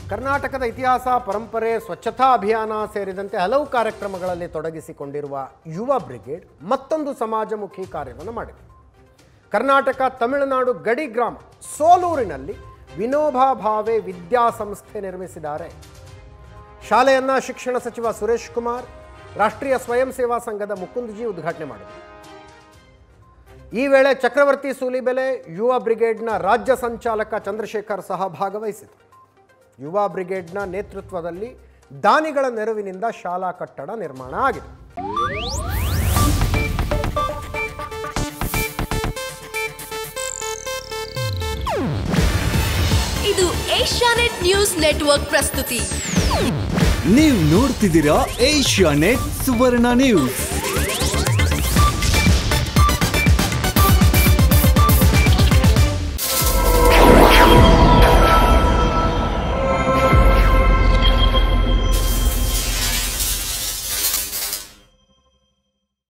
ಕರ್ನಾಟಕದ ಇತಿಹಾಸ ಪರಂಪರೆ ಸ್ವಚ್ಛತಾ ಅಭಿಯಾನ ಸೇರಿದಂತೆ ಹಲವು ಕಾರ್ಯಕ್ರಮಗಳಲ್ಲಿ ತೊಡಗಿಸಿಕೊಂಡಿರುವ ಯುವ ಬ್ರಿಗೇಡ್ ಮತ್ತೊಂದು ಸಮಾಜಮುಖಿ ಕಾರ್ಯವನ್ನು ಮಾಡಿದೆ ಕರ್ನಾಟಕ ತಮಿಳುನಾಡು ಗಡಿ ಗ್ರಾಮ ಸೋಲೂರಿನಲ್ಲಿ ವಿನೋಬಾ ಭಾವೆ ವಿದ್ಯಾಸಂಸ್ಥೆ ನಿರ್ಮಿಸಿದ್ದಾರೆ ಶಾಲೆಯನ್ನ ಶಿಕ್ಷಣ ಸಚಿವ ಸುರೇಶ್ ಕುಮಾರ್ ರಾಷ್ಟ್ರೀಯ ಸ್ವಯಂ ಸೇವಾ ಸಂಘದ ಮುಕುಂದ್ಜಿ ಉದ್ಘಾಟನೆ ಮಾಡಿದರು ಈ ವೇಳೆ ಚಕ್ರವರ್ತಿ ಸೂಲಿಬೆಲೆ ಯುವ ಬ್ರಿಗೇಡ್ನ ರಾಜ್ಯ ಸಂಚಾಲಕ ಚಂದ್ರಶೇಖರ್ ಸಹ ಭಾಗವಹಿಸಿದರು ಯುವ ಬ್ರಿಗೇಡ್ನ ನೇತೃತ್ವದಲ್ಲಿ ದಾನಿಗಳ ನೆರವಿನಿಂದ ಶಾಲಾ ಕಟ್ಟಡ ನಿರ್ಮಾಣ ಆಗಿದೆ ಇದು ಏಷ್ಯಾನೆಟ್ ನ್ಯೂಸ್ ನೆಟ್ವರ್ಕ್ ಪ್ರಸ್ತುತಿ ನೀವು ನೋಡ್ತಿದ್ದೀರಾ ಏಷ್ಯಾ ನೆಟ್ ಸುವರ್ಣ ನ್ಯೂಸ್